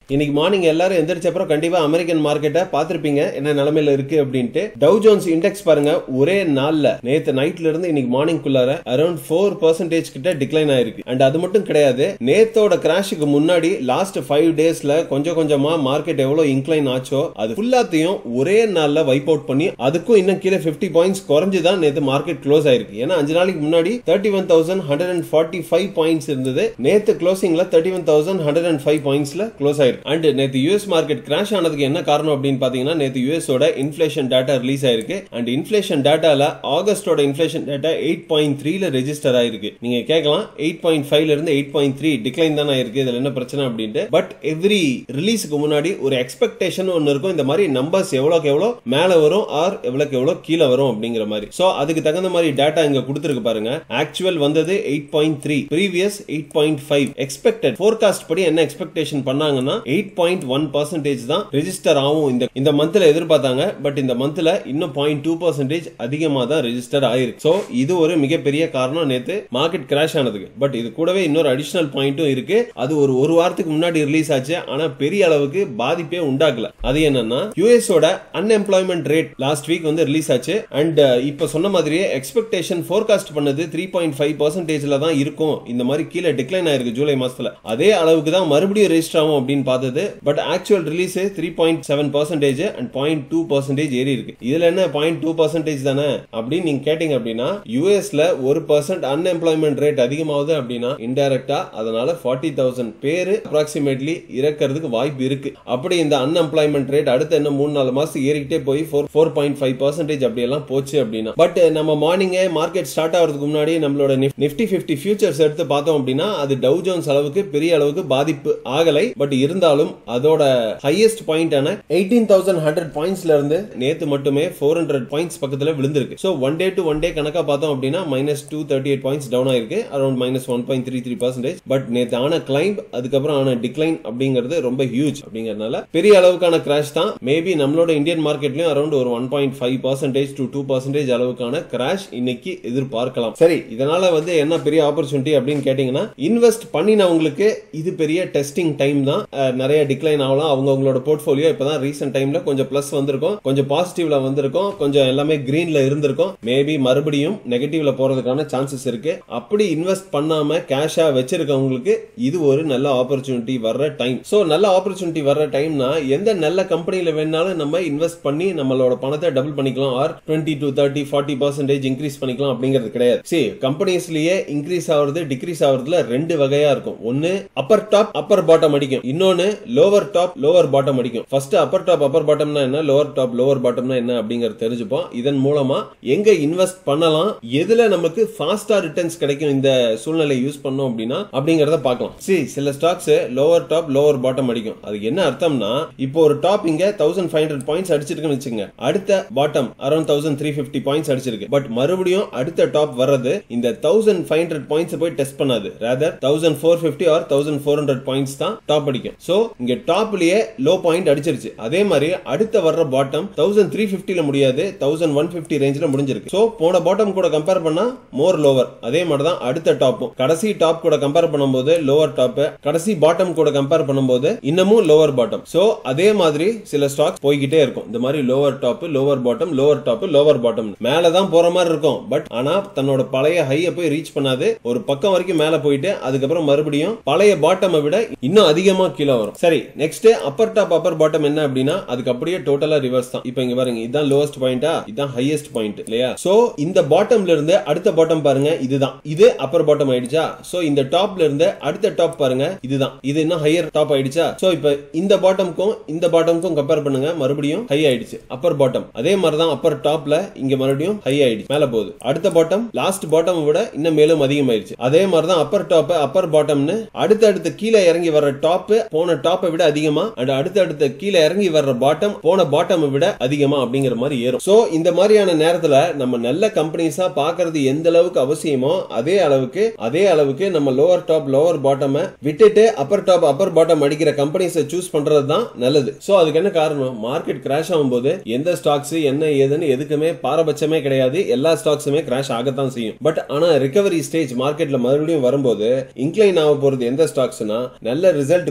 இன்னைக்கு மார்னிங் எல்லாரும் எந்திரிச்ச அப்புறம் கண்டிப்பா அமெரிக்கன் மார்க்கெட்டை பார்த்திருப்பீங்க என்ன நிலைமையில இருக்கு அப்படின்ட்டு டவ் ஜோன்ஸ் இண்டெக்ஸ் பாருங்க ஒரே நாள்ல நேத்து நைட்ல இருந்து இன்னைக்கு மார்னிங் குள்ளார அரௌண்ட் ஃபோர் பர்சன்டேஜ் கிட்ட டிக்ளைன் ஆயிருக்கு அண்ட் அது மட்டும் கிடையாது நேத்தோட கிராஷுக்கு முன்னாடி லாஸ்ட் ஃபைவ் டேஸ்ல கொஞ்சம் கொஞ்சமா மார்க்கெட் எவ்வளவு இன்க்ளைன் ஆச்சோ அது ஃபுல்லாத்தையும் ஒரே நாள்ல வைப் அவுட் பண்ணி அதுக்கும் இன்னும் கீழே 50 பாயிண்ட்ஸ் குறைஞ்சு தான் நேத்து மார்க்கெட் க்ளோஸ் ஆயிருக்கு ஏன்னா அஞ்சு நாளைக்கு முன்னாடி thirty one thousand hundred and forty five points இருந்தது நேத்து க்ளோசிங்ல thirty one thousand hundred and five பாயிண்ட்ஸ்ல க்ளோஸ் ஆயிருக்கு அண்ட் நேத்து யூஎஸ் மார்க்கெட் கிராஷ் ஆனதுக்கு என்ன காரணம் அப்படின்னு பாத்தீங்கன்னா நேத்து யூஎஸ் ஓட இன்ஃபிளேஷன் டேட்டா ரிலீஸ் ஆயிருக்கு அண்ட் இன்ஃபிளேஷன் டேட்டால ஆகஸ்டோட இன்ஃபிளேஷன் டேட்டா எயிட் பாயிண்ட் த்ரீல ரெஜிஸ்டர் ஆயிருக்கு நீங்க கேட்கலாம் எயிட் பாயிண்ட் ஃபைவ்ல இருந்து எயிட் பாயிண்ட் த்ரீ டிக்ளைன் தானே இருக்கு இதுல என்ன பிரச்சனை அப்படின்ட்டு பட் எவ்ரி ரிலீஸுக்கு முன்னாடி ஒரு எக்ஸ்பெக்டேஷன் ஒன்னு இருக்கும் இந்த மாதிரி நம்பர்ஸ் எவ்வளவுக்கு எவ்வளவு மேல வரும் ஆர் எவ்வளவுக்கு எவ்வளவு கீழே வரும் அப்படிங்கிற மாதிரி சோ அதுக்கு தகுந்த மாதிரி டேட்டா இங்க கொடுத்துருக்கு பாருங்க ஆக்சுவல் வந்தது eight point three previous eight point five expected forecast படி என்ன எக்ஸ்பெக்டேஷன் பண்ணாங்கன்னா எயிட் பாயிண்ட் ஒன் பர்சன்டேஜ் தான் ரெஜிஸ்டர் ஆகும் இந்த இந்த மந்த்ல எதிர்பார்த்தாங்க பட் இந்த மந்த்ல இன்னும் பாயிண்ட் டூ பர்சன்டேஜ் அதிகமா தான் ரெஜிஸ்டர் ஆயிருக்கு சோ இது ஒரு மிகப்பெரிய காரணம் நேத்து மார்க்கெட் கிராஷ் ஆனதுக்கு பட் இது கூடவே இன்னொரு அடிஷனல் பாயிண்ட்டும் இருக்கு அது ஒரு ஒரு வாரத்துக்கு முன்னாடி ரிலீஸ் ஆச்சு ஆனா பெரிய அளவுக்கு பாதிப்பே உண்டாக்கல அது என்னன்னா யூஎஸ் ஓட அன்எம்ப்ளாய்மெண்ட் ரேட் லாஸ்ட் வீக் வந்து ரிலீஸ் ஆச்சு அண்ட் இப்ப சொன்ன மாதிரியே எக்ஸ்பெக்டேஷன் ஃபோர்காஸ்ட் பண்ணது த்ரீ பாயிண்ட் ஃபைவ் பர்சன்டேஜ்ல தான் இருக்கும் இந்த மாதிரி கீழே டிக்ளைன் ஆயிருக்கு ஜூலை மாசத்துல அதே அளவுக்கு தான் மறுபடியும் ரெஜிஸ்டர் ஆகும் அப்படின்னு பார்த்தது but actual release three point seven percentage and point two percentage ஏறி இருக்கு இதுல என்ன பாயிண்ட் டூ பர்சன்டேஜ் தானே அப்படின்னு நீங்க கேட்டீங்க அப்படின்னா யூஎஸ்ல ஒரு பர்சன்ட் அன்எம்ப்ளாய்மெண்ட் ரேட் அதிகமாகுது அப்படின்னா இன்டைரக்டா அதனால ஃபார்ட்டி தௌசண்ட் பேரு அப்ராக்சிமேட்லி இறக்கிறதுக்கு வாய்ப்பு இருக்கு அப்படி இந்த அன்எம்ப்ளாய்மெண்ட் ரேட் அடுத்த என்ன மூணு நாலு மாசம் ஏறிக்கிட்டே போய் four four point five percentage அப்படி எல்லாம் போச்சு அப்படின்னா பட் நம்ம மார்னிங்கே மார்க்கெட் ஸ்டார்ட் ஆகிறதுக்கு முன்னாடி நம்மளோட நிப்டி பிப்டி ஃபியூச்சர்ஸ் எடுத்து பார்த்தோம் அப்படின்னா அது டவ் ஜோன்ஸ் அளவுக்கு பெரிய அளவுக்கு பாதிப்பு ஆகலை பட் இருந்தாலும் அதோட ஹையஸ்ட் பாயிண்டான எயிட்டீன் தௌசண்ட் ஹண்ட்ரட் பாயிண்ட்ஸ்ல இருந்து நேத்து மட்டுமே ஃபோர் ஹண்ட்ரட் பாயிண்ட்ஸ் பக்கத்துல விழுந்திருக்கு so one day to one day கணக்கா பார்த்தோம் அப்படின்னா minus two thirty eight points down ஆயிருக்கு around minus one point three three percentage but நேத்து ஆன கிளைம் அதுக்கப்புறம் ஆன டிக்ளைன் அப்படிங்கிறது ரொம்ப ஹியூஜ் அப்படிங்கறதுனால பெரிய அளவுக்கான கிராஷ் தான் மேபி நம்மளோட இந்தியன் மார்க்கெட்லயும் அரௌண்ட் ஒரு one point five percentage to two percentage அளவுக்கான கிராஷ் இன்னைக்கு எதிர்பார்க்கலாம் சரி இதனால வந்து என்ன பெரிய ஆப்பர்ச்சுனிட்டி அப்படின்னு கேட்டீங்கன்னா இன்வெஸ்ட் பண்ணினவங்களுக்கு இது பெரிய டெஸ்டிங் டைம் தான் அஹ், நிறைய டிக்ளைன் ஆகலாம் அவங்க அவங்களோட போர்ட்ஃபோலியோ இப்பதான் ரீசெண்ட் டைம்ல கொஞ்சம் பிளஸ் வந்திருக்கும் கொஞ்சம் பாசிட்டிவ்ல வந்திருக்கும் கொஞ்சம் எல்லாமே கிரீன்ல இருந்திருக்கும் மேபி மறுபடியும் நெகட்டிவ்ல போறதுக்கான சான்சஸ் இருக்கு அப்படி இன்வெஸ்ட் பண்ணாம கேஷா வச்சிருக்கவங்களுக்கு இது ஒரு நல்ல ஆப்பர்ச்சுனிட்டி வர்ற டைம் சோ நல்ல ஆப்பர்ச்சுனிட்டி வர்ற டைம்னா எந்த நல்ல கம்பெனில வேணாலும் நம்ம இன்வெஸ்ட் பண்ணி நம்மளோட பணத்தை டபுள் பண்ணிக்கலாம் or twenty to thirty forty percentage increase பண்ணிக்கலாம் அப்படிங்கிறது கிடையாது சரி கம்பெனிஸ்லயே இன்க்ரீஸ் ஆகுறது டிக்ரீஸ் ஆகுறதுல ரெண்டு வகையா இருக்கும் ஒன்னு அப்பர் டாப் அப்பர் பாட்டம் அடிக்கும் இன்னொன்னு லோவர் டாப் லோவர் பாட்டம் அடிக்கும் ஃபர்ஸ்ட் அப்பர் டாப் அப்பர் பாட்டம்னா என்ன லோவர் டாப் லோவர் பாட்டம்னா என்ன அப்படிங்கறது தெரிஞ்சுப்போம் இதன் மூலமா எங்க இன்வெஸ்ட் பண்ணலாம் எதுல நமக்கு ஃபாஸ்டா ரிட்டர்ன்ஸ் கிடைக்கும் இந்த சூழ்நிலை யூஸ் பண்ணோம் அப்படின்னா அப்படிங்கறத பார்க்கலாம் சரி சில stocks lower top lower bottom அடிக்கும் அதுக்கு என்ன அர்த்தம்னா இப்போ ஒரு டாப் இங்க தௌசண்ட் ஃபைவ் ஹண்ட்ரட் பாயிண்ட்ஸ் அடிச்சிருக்குன்னு வச்சுங்க அடுத்த bottom around thousand three fifty points அடிச்சிருக்கு பட் மறுபடியும் அடுத்த டாப் வர்றது இந்த தௌசண்ட் ஃபைவ் ஹண்ட்ரட் பாயிண்ட்ஸ் போய் டெஸ்ட் பண்ணாது rather thousand four fifty or thousand four hundred points தான் டாப் அடிக்கும் சோ இங்க டாப்லயே லோ பாயிண்ட் அடிச்சிருச்சு அதே மாதிரி அடுத்த வர்ற பாட்டம் தௌசண்ட் த்ரீ பிப்டில முடியாது தௌசண்ட் ஒன் பிப்டி ரேஞ்சில் முடிஞ்சிருக்கு சோ போன பாட்டம் கூட கம்பேர் பண்ணா மோர் லோவர் அதே மாதிரி தான் அடுத்த டாப்பும் கடைசி டாப் கூட கம்பேர் பண்ணும்போது லோவர் டாப் கடைசி பாட்டம் கூட கம்பேர் பண்ணும்போது இன்னமும் லோவர் பாட்டம் சோ அதே மாதிரி சில ஸ்டாக்ஸ் போய்கிட்டே இருக்கும் இந்த மாதிரி lower top lower bottom lower top lower bottom மேல தான் போற மாதிரி இருக்கும் பட் ஆனா தன்னோட பழைய ஹைய போய் ரீச் பண்ணாது ஒரு பக்கம் வரைக்கும் மேல போயிட்டு அதுக்கப்புறம் மறுபடியும் பழைய பாட்டம் விட இன்னும் அதிகமா கீழே வரும் சரி next upper top upper bottom என்ன அப்படின்னா அதுக்கு அப்படியே டோட்டலா ரிவர்ஸ் தான் இப்போ இங்க பாருங்க இதுதான் லோவஸ்ட் பாயிண்டா இதுதான் ஹையஸ்ட் பாயிண்ட் இல்லையா சோ இந்த பாட்டம்ல இருந்து அடுத்த பாட்டம் பாருங்க இதுதான் இது அப்பர் பாட்டம் ஆயிடுச்சா சோ இந்த டாப்ல இருந்து அடுத்த டாப் பாருங்க இதுதான் இது இன்னும் ஹையர் டாப் ஆயிடுச்சா சோ இப்போ இந்த பாட்டம்க்கும் இந்த பாட்டம்க்கும் கம்பேர் பண்ணுங்க மறுபடியும் ஹை ஆயிடுச்சு அப்பர் பாட்டம் அதே மாதிரி தான் அப்பர் டாப்ல இங்க மறுபடியும் ஹை ஆயிடுச்சு மேல போகுது அடுத்த பாட்டம் லாஸ்ட் பாட்டம் விட இன்னும் மேலும் அதிகமாயிருச்சு அதே மாதிரி தான் அப்பர் டாப் அப்பர் பாட்டம்னு அடுத்த அடுத்த கீழே இறங்கி வர்ற டாப் போன டாப்பை விட அதிகமா அண்ட் அடுத்த அடுத்த கீழே இறங்கி வர்ற பாட்டம் போன பாட்டம் விட அதிகமா அப்படிங்கிற மாதிரி ஏறும் சோ இந்த மாதிரியான நேரத்துல நம்ம நல்ல கம்பெனிஸா பாக்குறது எந்த அளவுக்கு அவசியமோ அதே அளவுக்கு அதே அளவுக்கு நம்ம லோவர் டாப் லோவர் பாட்டம் விட்டுட்டு அப்பர் டாப் அப்பர் பாட்டம் அடிக்கிற கம்பெனிஸை சூஸ் பண்றது தான் நல்லது சோ அதுக்கு என்ன காரணம் மார்க்கெட் கிராஷ் ஆகும்போது எந்த ஸ்டாக்ஸ் என்ன ஏதுன்னு எதுக்குமே பாரபட்சமே கிடையாது எல்லா ஸ்டாக்ஸுமே கிராஷ் ஆகத்தான் செய்யும் பட் ஆனா ரிகவரி ஸ்டேஜ் மார்க்கெட்ல மறுபடியும் வரும்போது இன்க்ளைன் ஆக போறது எந்த ஸ்டாக்ஸ்னா நல்ல ரிசல்ட் கொடுத்து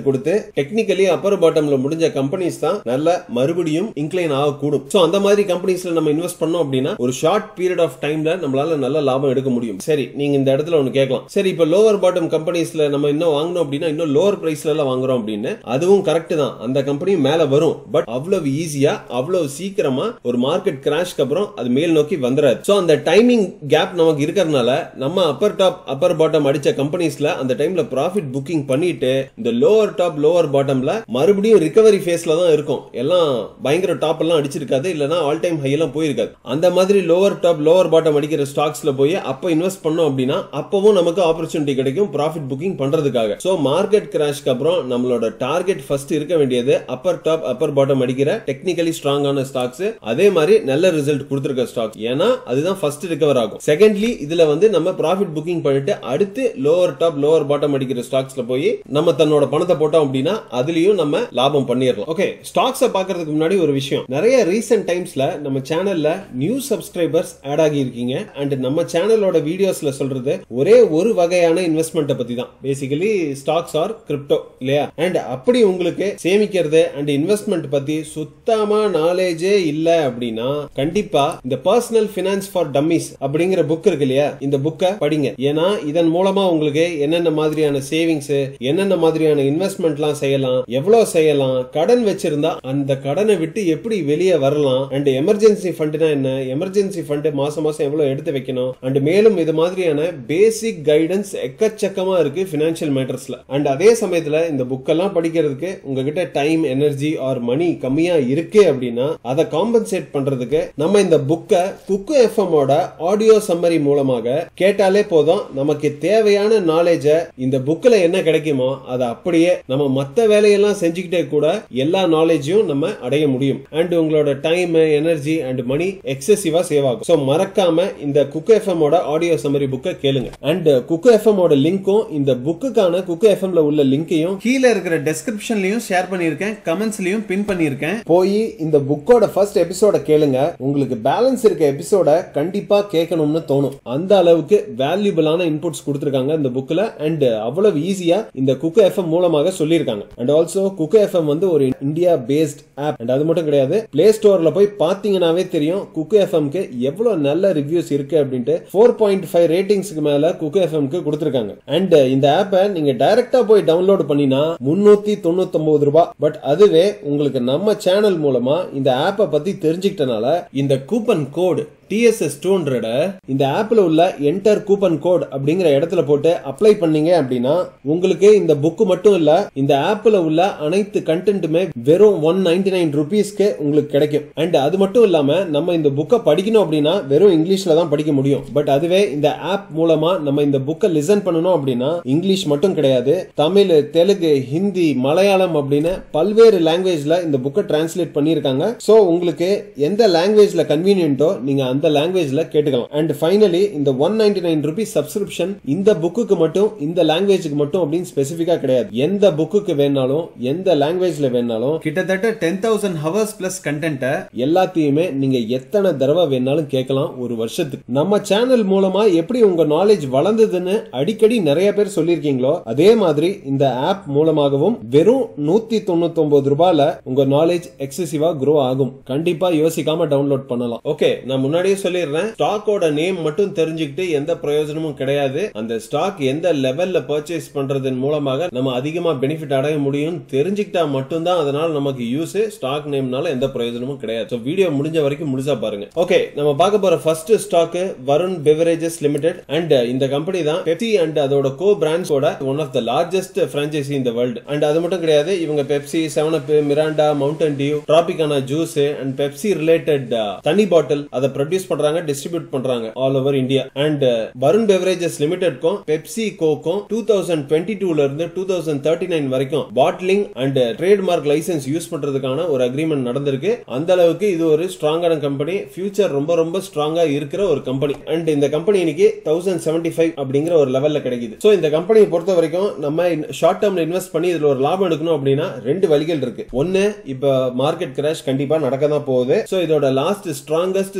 டெக்னிக்கலி அப்பர் பாட்டம்ல முடிஞ்ச கம்பெனிஸ் தான் நல்ல மறுபடியும் இன்க்ளைன் ஆகக்கூடும் சோ அந்த மாதிரி கம்பெனிஸ்ல நம்ம இன்வெஸ்ட் பண்ணோம் அப்படின்னா ஒரு ஷார்ட் பீரியட் ஆஃப் டைம்ல நம்மளால நல்ல லாபம் எடுக்க முடியும் சரி நீங்க இந்த இடத்துல ஒன்னு கேட்கலாம் சரி இப்ப லோவர் பாட்டம் கம்பெனிஸ்ல நம்ம இன்னும் வாங்கணும் அப்படின்னா இன்னும் லோவர் பிரைஸ்ல எல்லாம் வாங்குறோம் அப்படின்னு அதுவும் கரெக்ட் தான் அந்த கம்பெனியும் மேல வரும் பட் அவ்வளவு ஈஸியா அவ்வளவு சீக்கிரமா ஒரு மார்க்கெட் கிராஷ்க்கு அப்புறம் அது மேல் நோக்கி வந்துடாது சோ அந்த டைமிங் கேப் நமக்கு இருக்கிறதுனால நம்ம அப்பர் டாப் அப்பர் பாட்டம் அடிச்ச கம்பெனிஸ்ல அந்த டைம்ல ப்ராஃபிட் புக்கிங் பண்ணிட்டு இந்த லோவர் டாப் லோவர் பாட்டம்ல மறுபடியும் ரிகவரி ஃபேஸ்ல தான் இருக்கும் எல்லாம் பயங்கர டாப் எல்லாம் அடிச்சிருக்காது இல்லனா ஆல் டைம் ஹை எல்லாம் போயிருக்காது அந்த மாதிரி லோவர் டாப் லோவர் பாட்டம் அடிக்கிற ஸ்டாக்ஸ்ல போய் அப்ப இன்வெஸ்ட் பண்ணோம் அப்படின்னா அப்பவும் நமக்கு ஆப்பர்ச்சுனிட்டி கிடைக்கும் ப்ராஃபிட் புக்கிங் பண்றதுக்காக சோ மார்க்கெட் கிராஷ்க்கு அப்புறம் நம்மளோட டார்கெட் ஃபர்ஸ்ட் இருக்க வேண்டியது அப்பர் டாப் அப்பர் பாட்டம் அடிக்கிற டெக்னிக்கலி ஸ்ட்ராங்கான ஸ்டாக்ஸ் அதே மாதிரி நல்ல ரிசல்ட் கொடுத்திருக்க ஸ்டாக்ஸ் ஏன்னா அதுதான் ஃபர்ஸ்ட் ரிகவர் ஆகும் செகண்ட்லி இதுல வந்து நம்ம ப்ராஃபிட் புக்கிங் பண்ணிட்டு அடுத்து லோவர் டாப் லோவர் பாட்டம் அடிக்கிற ஸ்டாக்ஸ்ல போய் நம்ம தன்னோட பணத்தை போட்டோம் அப்படின்னா அதுலயும் நம்ம லாபம் பண்ணிடலாம் ஓகே ஸ்டாக்ஸை பாக்குறதுக்கு முன்னாடி ஒரு விஷயம் நிறைய ரீசெண்ட் டைம்ஸ்ல நம்ம சேனல்ல நியூ சப்ஸ்கிரைபர்ஸ் ஆட் ஆகி இருக்கீங்க அண்ட் நம்ம சேனலோட வீடியோஸ்ல சொல்றது ஒரே ஒரு வகையான இன்வெஸ்ட்மெண்ட்டை பத்தி தான் பேசிக்கலி ஸ்டாக்ஸ் ஆர் கிரிப்டோ இல்லையா அண்ட் அப்படி உங்களுக்கு சேமிக்கிறது அண்ட் இன்வெஸ்ட்மெண்ட் பத்தி சுத்தமா நாலேஜே இல்ல அப்படின்னா கண்டிப்பா இந்த பர்சனல் பினான்ஸ் ஃபார் டம்மிஸ் அப்படிங்கிற புக் இருக்கு இல்லையா இந்த புக்கை படிங்க ஏன்னா இதன் மூலமா உங்களுக்கு என்னென்ன மாதிரியான சேவிங்ஸ் என்னென்ன மாதிரியான இன்வெஸ்ட்மெண்ட்லாம் செய்யலாம் எவ்வளவு செய்யலாம் கடன் வச்சிருந்தா அந்த கடனை விட்டு எப்படி வெளியே வரலாம் அண்ட் எமர்ஜென்சி ஃபண்ட்னா என்ன எமர்ஜென்சி ஃபண்ட் மாசம் மாசம் எவ்வளவு எடுத்து வைக்கணும் அண்ட் மேலும் இது மாதிரியான பேசிக் கைடன்ஸ் எக்கச்சக்கமா இருக்கு பினான்சியல் மேட்டர்ஸ்ல அண்ட் அதே சமயத்துல இந்த புக் எல்லாம் படிக்கிறதுக்கு உங்ககிட்ட டைம் எனர்ஜி ஆர் மணி கம்மியா இருக்கு அப்படின்னா அதை காம்பன்சேட் பண்றதுக்கு நம்ம இந்த புக்கை குக்கு எஃப்எம் ஓட ஆடியோ சம்மரி மூலமாக கேட்டாலே போதும் நமக்கு தேவையான நாலேஜ இந்த புக்ல என்ன கிடைக்குமோ அதை அப்படியே நம்ம மத்த வேலையெல்லாம் செஞ்சுக்கிட்டே கூட எல்லா நாலேஜையும் நம்ம அடைய முடியும் அண்ட் உங்களோட டைம் எனர்ஜி அண்ட் மணி எக்ஸசிவா சேவ் ஆகும் சோ மறக்காம இந்த குக்கு எஃப்எம் ஓட ஆடியோ சம்மரி புக்கை கேளுங்க அண்ட் குக்கு எஃப்எம் ஓட லிங்க்கும் இந்த புக்குக்கான குக்கு எஃப்எம்ல உள்ள லிங்கையும் கீழே இருக்கிற டெஸ்கிரிப்ஷன்லயும் ஷேர் பண்ணிருக்கேன் கமெண்ட்ஸ்லயும் பின் பண்ணிருக்கேன் போய் இந்த புக்கோட ஃபர்ஸ்ட் எபிசோட கேளுங்க உங்களுக்கு பேலன்ஸ் இருக்க எபிசோட கண்டிப்பா கேட்கணும்னு தோணும் அந்த அளவுக்கு வேல்யூபிளான இன்புட்ஸ் கொடுத்திருக்காங்க இந்த புக்ல அண்ட் அவ்வளவு ஈஸியா இந்த குக்கு எஃப்எம் மூலமாக சொல்லியிருக்காங்க அண்ட் ஆல்சோ குக்கு எஃப்எம் வந்து ஒரு இந்தியா பேஸ்ட் ஆப் அண்ட் அது மட்டும் கிடையாது பிளே ஸ்டோர்ல போய் பாத்தீங்கன்னாவே தெரியும் குக்கு எஃப்எம்க்கு எவ்வளவு நல்ல ரிவ்யூஸ் இருக்கு அப்படின்ட்டு ஃபோர் பாயிண்ட் ஃபைவ் ரேட்டிங்ஸ்க்கு மேல குக்கு எஃப்எம்க்கு கொடுத்திருக்காங்க அண்ட் இந்த ஆப்பை நீங்க டைரக்டா போய் டவுன்லோட் பண்ணினா முன்னூத்தி தொண்ணூத்தி ஒன்பது ரூபாய் பட் அதுவே உங்களுக்கு நம்ம சேனல் மூலமா இந்த ஆப்பை பத்தி தெரிஞ்சுக்கிட்டனால இந்த coupon code DSS two hundred இந்த ஆப்ல உள்ள என்டர் கூப்பன் கோட் அப்படிங்கிற இடத்துல போட்டு அப்ளை பண்ணீங்க அப்படின்னா உங்களுக்கு இந்த புக் மட்டும் இல்ல இந்த ஆப்ல உள்ள அனைத்து கண்டென்ட்டுமே வெறும் ஒன் நைன்டி நைன் ருபீஸ்க்கு உங்களுக்கு கிடைக்கும் அண்ட் அது மட்டும் இல்லாம நம்ம இந்த புக்கை படிக்கணும் அப்படின்னா வெறும் இங்கிலீஷ்ல தான் படிக்க முடியும் பட் அதுவே இந்த ஆப் மூலமா நம்ம இந்த புக்கை லிசன் பண்ணணும் அப்படின்னா இங்கிலீஷ் மட்டும் கிடையாது தமிழ் தெலுங்கு ஹிந்தி மலையாளம் அப்படின்னு பல்வேறு லாங்குவேஜ்ல இந்த புக்கை டிரான்ஸ்லேட் பண்ணியிருக்காங்க சோ உங்களுக்கு எந்த லாங்குவேஜ்ல கன்வீனியன்ட்டோ நீங்க அந்த லாங்குவேஜ்ல கேட்டுக்கலாம் அண்ட் ஃபைனலி இந்த one ninety nine rupees subscription இந்த புக்குக்கு மட்டும் இந்த லாங்குவேஜுக்கு மட்டும் அப்படின்னு ஸ்பெசிபிக்கா கிடையாது எந்த புக்குக்கு வேணாலும் எந்த லாங்குவேஜ்ல வேணாலும் கிட்டத்தட்ட டென் தௌசண்ட் ஹவர்ஸ் பிளஸ் கண்டென்ட்டை எல்லாத்தையுமே நீங்க எத்தனை தடவை வேணாலும் கேட்கலாம் ஒரு வருஷத்துக்கு நம்ம சேனல் மூலமா எப்படி உங்க நாலேஜ் வளர்ந்ததுன்னு அடிக்கடி நிறைய பேர் சொல்லியிருக்கீங்களோ அதே மாதிரி இந்த ஆப் மூலமாகவும் வெறும் நூத்தி தொண்ணூத்தி ஒன்பது ரூபாயில உங்க நாலேஜ் எக்ஸசிவா க்ரோ ஆகும் கண்டிப்பா யோசிக்காம டவுன்லோட் பண்ணலாம் ஓகே நான் முன்னாடியே சொல்லிடுறேன் ஸ்டாக்கோட நேம் மட்டும் தெரிஞ்சுக்கிட்டு எந்த பிரயோஜனமும் கிடையாது அந்த ஸ்டாக் எந்த லெவல்ல பர்ச்சேஸ் பண்றதன் மூலமாக நம்ம அதிகமா பெனிஃபிட் அடைய முடியும் தெரிஞ்சுக்கிட்டா மட்டும்தான் அதனால நமக்கு யூஸ் ஸ்டாக் நேம்னால எந்த பிரயோஜனமும் கிடையாது ஸோ வீடியோ முடிஞ்ச வரைக்கும் முழுசா பாருங்க ஓகே நம்ம பார்க்க போற first stock Varun Beverages Limited and இந்த கம்பெனி தான் பெப்சி அண்ட் அதோட கோ பிராண்ட்ஸோட one of the largest franchisee இந்த வேர்ல்டு அண்ட் அது மட்டும் கிடையாது இவங்க Pepsi seven up Mirinda Mountain Dew Tropicana juice and Pepsi related தனி பாட்டில் அதை ப்ரொடியூஸ் பண்றாங்க டிஸ்ட்ரிபியூட் பண்றாங்க all over India and Varun Beverages லிமிடெட்க்கும் பெப்சி கோக்கும் டூ தௌசண்ட் டுவெண்ட்டி டூல இருந்து டூ தௌசண்ட் தேர்ட்டி நைன் வரைக்கும் bottling and trademark licence use பண்றதுக்கான ஒரு அக்ரிமெண்ட் நடந்திருக்கு அந்த அளவுக்கு இது ஒரு ஸ்ட்ராங்கான கம்பெனி ஃபியூச்சர் ரொம்ப ரொம்ப ஸ்ட்ராங்கா இருக்கிற ஒரு கம்பெனி அண்ட் இந்த கம்பெனி இன்னைக்கு தௌசண்ட் செவன்டி ஃபைவ் அப்படிங்கிற ஒரு லெவல்ல கிடைக்குது சோ இந்த கம்பெனியை பொறுத்த வரைக்கும் நம்ம ஷார்ட் டேர்ம்ல இன்வெஸ்ட் பண்ணி இதுல ஒரு லாபம் எடுக்கணும் அப்படின்னா ரெண்டு வழிகள் இருக்கு ஒன்னு இப்ப மார்க்கெட் கிராஷ் கண்டிப்பா நடக்க தான் போகுது சோ இதோட லாஸ்ட் ஸ்ட்ராங்கஸ்ட் சப்போர்ட்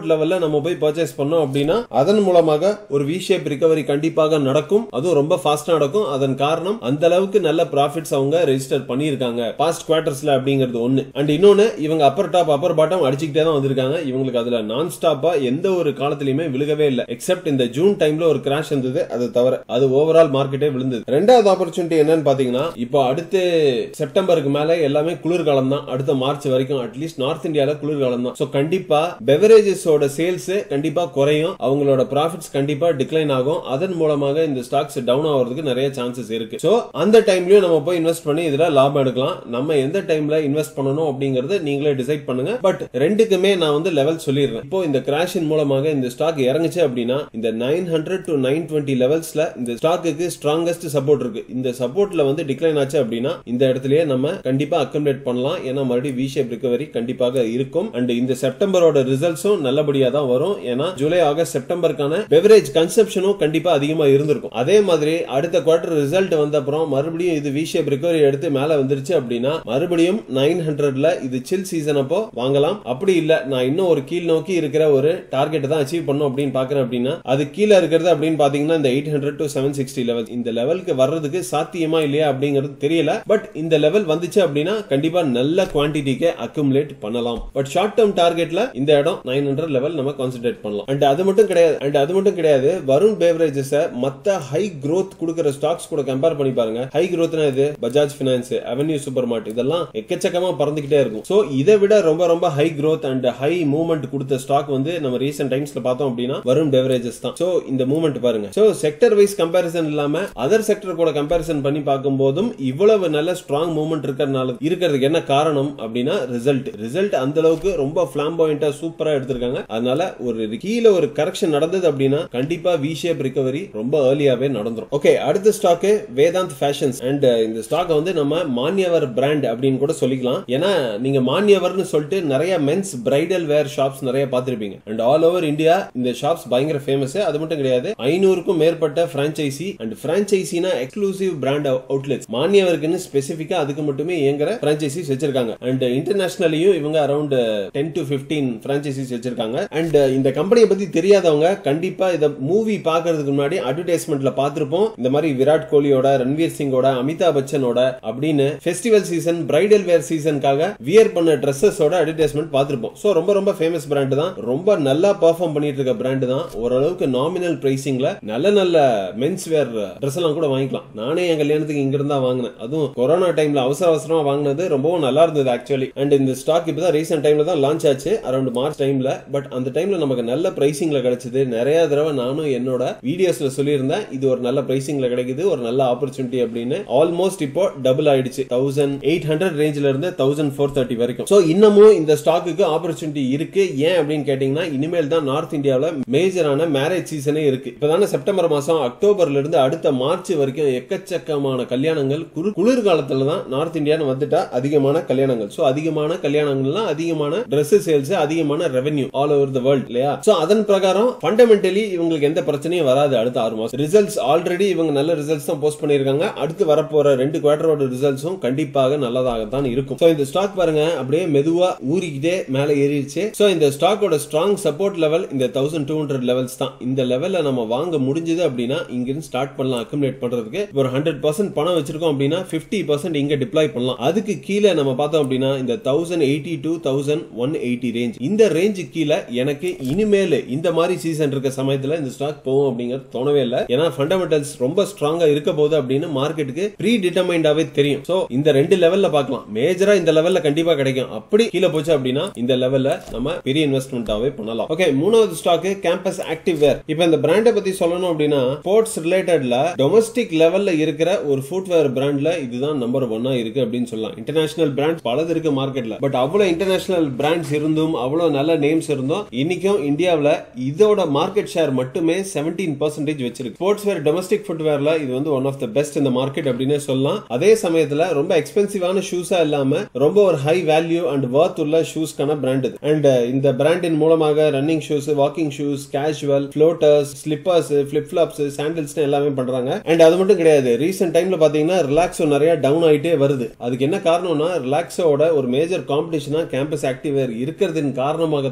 சப்போர்ட் லெவல்ல நம்ம போய் பர்ச்சேஸ் பண்ணோம் அப்படின்னா அதன் மூலமாக ஒரு வி ஷேப் ரிகவரி கண்டிப்பாக நடக்கும் அதுவும் ரொம்ப ஃபாஸ்டா நடக்கும் அதன் காரணம் அந்த அளவுக்கு நல்ல ப்ராஃபிட்ஸ் அவங்க ரெஜிஸ்டர் பண்ணியிருக்காங்க பாஸ்ட் குவார்டர்ஸ்ல அப்படிங்கிறது ஒண்ணு அண்ட் இன்னொன்னு இவங்க அப்பர் டாப் அப்பர் பாட்டம் அடிச்சுக்கிட்டே தான் வந்திருக்காங்க இவங்களுக்கு அதுல நான் ஸ்டாப்பா எந்த ஒரு காலத்திலயுமே விழுகவே இல்லை எக்ஸப்ட் இந்த ஜூன் டைம்ல ஒரு கிராஷ் இருந்தது அது தவிர அது ஓவரால் மார்க்கெட்டே விழுந்தது ரெண்டாவது ஆப்பர்ச்சுனிட்டி என்னன்னு பாத்தீங்கன்னா இப்போ அடுத்து செப்டம்பருக்கு மேல எல்லாமே குளிர்காலம் தான் அடுத்த மார்ச் வரைக்கும் அட்லீஸ்ட் நார்த் இந்தியால குளிர்காலம் தான் சோ கண்டிப்பா பெவரேஜஸோட சேல்ஸ் கண்டிப்பா குறையும் அவங்களோட ப்ராஃபிட்ஸ் கண்டிப்பா டிக்ளைன் ஆகும் அதன் மூலமாக இந்த ஸ்டாக்ஸ் டவுன் ஆகிறதுக்கு நிறைய சான்சஸ் இருக்கு சோ அந்த டைம்லயும் நம்ம போய் இன்வெஸ்ட் பண்ணி இதுல லாபம் எடுக்கலாம் நம்ம எந்த டைம்ல இன்வெஸ்ட் பண்ணணும் அப்படிங்கறது நீங்களே டிசைட் பண்ணுங்க பட் ரெண்டுக்குமே நான் வந்து லெவல் சொல்லிடுறேன் இப்போ இந்த கிராஷின் மூலமாக இந்த ஸ்டாக் இறங்குச்சு அப்படின்னா இந்த nine hundred to nine twenty லெவல்ஸ்ல இந்த ஸ்டாக்கு ஸ்ட்ராங்கஸ்ட் சப்போர்ட் இருக்கு இந்த சப்போர்ட்ல வந்து டிக்ளைன் ஆச்சு அப்படின்னா இந்த இடத்துலயே நம்ம கண்டிப்பா அக்கம்டேட் பண்ணலாம் ஏன்னா மறுபடியும் வி ஷேப் ரிகவரி கண்டிப்பாக இருக்கும் அண்ட் இந்த செப்டம்பரோட ரிசல்ட்ஸும் நல்லபடியா தான் வரும் ஏன்னா ஜூலை ஆகஸ்ட் செப்டம்பருக்கான பெவரேஜ் கன்சப்ஷனும் கண்டிப்பா அதிகமா இருந்திருக்கும் அதே மாதிரி அடுத்த குவார்டர் ரிசல்ட் வந்த அப்புறம் மறுபடியும் இது வி ஷேப் ரிகவரி எடுத்து மேல வந்துருச்சு அப்படின்னா மறுபடியும் நைன் ஹண்ட்ரட்ல இது சில் சீசன் அப்போ வாங்கலாம் அப்படி இல்ல நான் இன்னும் ஒரு கீழ் நோக்கி இருக்கிற ஒரு டார்கெட் தான் அச்சீவ் பண்ணும் அப்படின்னு பாக்குறேன் அப்படின்னா அது கீழே இருக்கிறது அப்படின்னு பாத்தீங்கன்னா இந்த eight hundred to seven sixty level இந்த லெவலுக்கு வர்றதுக்கு சாத்தியமா இல்லையா அப்படிங்கிறது தெரியல பட் இந்த லெவல் வந்துச்சு அப்படின்னா கண்டிப்பா நல்ல குவான்டிட்டிக்கு அக்குமுலேட் பண்ணலாம் பட் ஷார்ட் டேர்ம் டார்கெட்ல இந்த இடம் நைன் ஹண்ட்ரட் லெவல் நம்ம கான்சென்ட்ரேட் பண்ணலாம் அண்ட் அது மட்டும் கிடையாது அண்ட் அது மட்டும் கிடையாது வருண் பேவரேஜஸ் மத்த ஹை growth கொடுக்கிற ஸ்டாக்ஸ் கூட கம்பேர் பண்ணி பாருங்க ஹை growthனா இது Bajaj Finance Avenue Super Mart இதெல்லாம் எக்கச்சக்கமா பறந்துகிட்டே இருக்கும் சோ இதை விட ரொம்ப ரொம்ப high growth and high movement கொடுத்த ஸ்டாக் வந்து நம்ம ரீசெண்ட் டைம்ஸ்ல பார்த்தோம் அப்படின்னா வருண் பெவரேஜஸ் தான் சோ இந்த மூவ்மெண்ட் பாருங்க சோ செக்டர் வைஸ் கம்பேரிசன் இல்லாம அதர் செக்டர் கூட கம்பேரிசன் பண்ணி பார்க்கும் போதும் இவ்வளவு நல்ல ஸ்ட்ராங் மூவ்மெண்ட் இருக்கிறதுனால இருக்கிறதுக்கு என்ன காரணம் அப்படின்னா ரிசல்ட் ரிசல்ட் அந்த அளவுக்கு ரொம்ப பிளாம்பாயிண்டா சூப்பரா எடுத்திருக்காங்க அதனால ஒரு கீழே ஒரு கரெக்ஷன் நடந்தது அப்படின்னா கண்டிப்பா வி ஷேப் ரிகவரி ரொம்ப ஏர்லியாவே நடந்துரும் ஓகே அடுத்த ஸ்டாக் வேதாந்த் ஃபேஷன்ஸ் அண்ட் இந்த ஸ்டாக் வந்து நம்ம மான்யவர் பிராண்ட் அப்படின்னு கூட சொல்லிக்கலாம் ஏன்னா நீங்க மான்யவர்னு சொல்லிட்டு நிறைய மென்ஸ் பிரைடல் வேர் ஷாப்ஸ் நிறைய பார்த்திருப்பீங்க அண்ட் ஆல் ஓவர் இந்தியா இந்த ஷாப்ஸ் பயங்கர ஃபேமஸ் அது மட்டும் கிடையாது ஐநூறுக்கும் மேற்பட்ட பிரான்ச்சைசி அண்ட் பிரான்ச்சைசினா எக்ஸ்க்ளூசிவ் பிராண்ட் அவுட்லெட்ஸ் மானியவருக்குன்னு ஸ்பெசிபிக்கா அதுக்கு மட்டுமே இயங்குற பிரான்ச்சைசிஸ் வச்சிருக்காங்க அண்ட் இன்டர்நேஷனலையும் இவங்க around ten to fifteen franchises வச்சிருக்காங்க அண்ட் இந்த கம்பெனியை பத்தி தெரியாதவங்க கண்டிப்பா இத மூவி பாக்குறதுக்கு முன்னாடி அட்வர்டைஸ்மெண்ட்ல பார்த்திருப்போம் இந்த மாதிரி விராட் கோலியோட ரன்வீர் சிங்கோட அமிதாப் பச்சனோட அப்படின்னு ஃபெஸ்டிவல் சீசன் பிரைடல் வேர் சீசனுக்காக வியர் பண்ண ட்ரெஸ்ஸஸோட அட்வர்டைஸ்மெண்ட் பார்த்திருப்போம் சோ ரொம்ப ரொம்ப ஃபேமஸ் பிராண்ட் தான் ரொம்ப நல்லா பெர்ஃபார்ம் பண்ணிட்டு இருக்க பிராண்ட் தான் ஓரளவுக்கு நாமினல் பிரைசிங்ல நல்ல நல்ல மென்ஸ் வேர் ட்ரெஸ் எல்லாம் கூட வாங்கிக்கலாம் நானே என் கல்யாணத்துக்கு இங்க இருந்தா வாங்கினேன் அதுவும் கொரோனா டைம்ல அவசர அவசரமா வாங்கினது ரொம்பவும் நல்லா இருந்தது ஆக்சுவலி அண்ட் இந்த ஸ்டாக் இப்பதான் ரீசெண்ட் டைம்ல தான் லான்ச் ஆச்சு அரௌண்ட் மார்ச் டைம்ல பட் அந்த டைம்ல நமக்கு நல்ல பிரைசிங்ல கிடைச்சது நிறைய தடவை நானும் என்னோட வீடியோஸ்ல சொல்லியிருந்தேன் இது ஒரு நல்ல பிரைசிங்ல கிடைக்குது ஒரு நல்ல ஆப்பர்ச்சுனிட்டி அப்படின்னு ஆல்மோஸ்ட் இப்போ டபுள் ஆயிடுச்சு தௌசண்ட் எயிட் ஹண்ட்ரட் ரேஞ்சில இருந்து தௌசண்ட் ஃபோர் தேர்ட்டி வரைக்கும் சோ இன்னமும் இந்த ஸ்டாக்குக்கு ஆப்பர்ச்சுனிட்டி இருக்கு ஏன் அப்படின்னு கேட்டீங்கன்னா இனிமேல் தான் நார்த் இந்தியாவில் மேஜரான மேரேஜ் சீசனே இருக்கு இப்பதானே செப்டம்பர் மாசம் அக்டோபர்ல இருந்து அடுத்த மார்ச் வரைக்கும் எக்கச்சக்கமான கல்யாணங்கள் குறு குளிர்காலத்துல தான் நார்த் இந்தியான்னு வந்துட்டா அதிகமான கல்யாணங்கள் சோ அதிகமான கல்யாணங்கள்லாம் அதிகமான Dress சேல்ஸ் அதிகமான revenue all over the world இல்லையா சோ அதன் பிரகாரம் ஃபண்டமெண்டலி இவங்களுக்கு எந்த பிரச்சனையும் வராது அடுத்த ஆறு மாசம் ரிசல்ட்ஸ் ஆல்ரெடி இவங்க நல்ல ரிசல்ட்ஸ் தான் போஸ்ட் பண்ணிருக்காங்க அடுத்து வரப்போற ரெண்டு குவார்டரோட ரிசல்ட்ஸும் கண்டிப்பாக நல்லதாக தான் இருக்கும் சோ இந்த ஸ்டாக் பாருங்க அப்படியே மெதுவா ஊறிக்கிட்டே மேல ஏறிடுச்சு சோ இந்த ஸ்டாக்கோட ஸ்ட்ராங் சப்போர்ட் லெவல் இந்த தௌசண்ட் டூ ஹண்ட்ரட் லெவல்ஸ் தான் இந்த லெவல்ல நம்ம வாங்க முடிஞ்சது அப்படின்னா இங்கிருந்து ஸ்டார்ட் பண்ணலாம் அக்குமுலேட் பண்றதுக்கு இப்போ ஒரு ஹண்ட்ரட் பர்சன்ட் பணம் வச்சிருக்கோம் அப்படின்னா பிப்டி பர்சன்ட் இங்க டிப்ளாய் பண்ணலாம் அதுக்கு கீழே நம்ம பார்த்தோம் அப்படின்னா இந்த thousand eighty two thousand one eighty range இந்த ரேஞ்சு கீழே எனக்கு இனிமேல் இந்த மாதிரி சீசன் இருக்க சமயத்துல இந்த ஸ்டாக் போகும் அப்படிங்கிறது தோணவே இல்லை ஏன்னா ஃபண்டமெண்டல்ஸ் ரொம்ப ஸ்ட்ராங்கா இருக்க போகுது அப்படின்னு மார்க்கெட்டுக்கு ப்ரீ டிட்டர்மைண்டாவே தெரியும் சோ இந்த ரெண்டு லெவல்ல பார்க்கலாம் மேஜரா இந்த லெவல்ல கண்டிப்பா கிடைக்கும் அப்படி கீழே போச்சு அப்படின்னா இந்த லெவல்ல நம்ம பெரிய இன்வெஸ்ட்மெண்ட்டாவே பண்ணலாம் ஓகே மூணாவது ஸ்டாக் கேம்பஸ் ஆக்டிவ் வேர் இப்போ இந்த பிராண்டை பத்தி சொல்லணும் அப்படின்னா ஸ்போர்ட்ஸ் ரிலேட்டட்ல டொமஸ்டிக் லெவல்ல இருக்கிற ஒரு ஃபுட்வேர் பிராண்ட்ல இதுதான் நம்பர் ஒன்னா இருக்கு அப்படின்னு சொல்லலாம் இன்டர்நேஷனல் பிராண்ட் பலது இருக்கு மார்க்கெட்ல பட் அவ்வளவு இன்டர்நேஷனல் பிராண்ட்ஸ் இருந்தும் அவ்வளவு நல்ல நேம்ஸ் இருந்தும் இன்னைக்கும் இந்தியாவுல இதோட மார்க்கெட் ஷேர் மட்டுமே செவன்டீன் பர்சன்டேஜ் வச்சிருக்கு ஸ்போர்ட்ஸ் வேர் டொமஸ்டிக் ஃபுட்வேர்ல இது வந்து ஒன் ஆஃப் த பெஸ்ட் இந்த மார்க்கெட் அப்படின்னு சொல்லலாம் அதே சமயத்துல ரொம்ப எக்ஸ்பென்சிவான ஷூஸா இல்லாம ரொம்ப ஒரு ஹை வேல்யூ அண்ட் வர்த் உள்ள ஷூஸ்க்கான பிராண்ட் இது அண்ட் இந்த பிராண்டின் மூலமாக running shoes walking shoes casual floaters slippers flip flops sandals எல்லாமே பண்றாங்க அண்ட் அது மட்டும் கிடையாது ரீசெண்ட் டைம்ல பாத்தீங்கன்னா ரிலாக்ஸோ நிறைய டவுன் ஆயிட்டே வருது அதுக்கு என்ன காரணம்னா ரிலாக்ஸோட ஒரு மேஜர் காம்படிஷனா கேம்பஸ் ஆக்டிவேர் இருக்கிறதின் காரணமாகத்தான் இந்த மாதிரி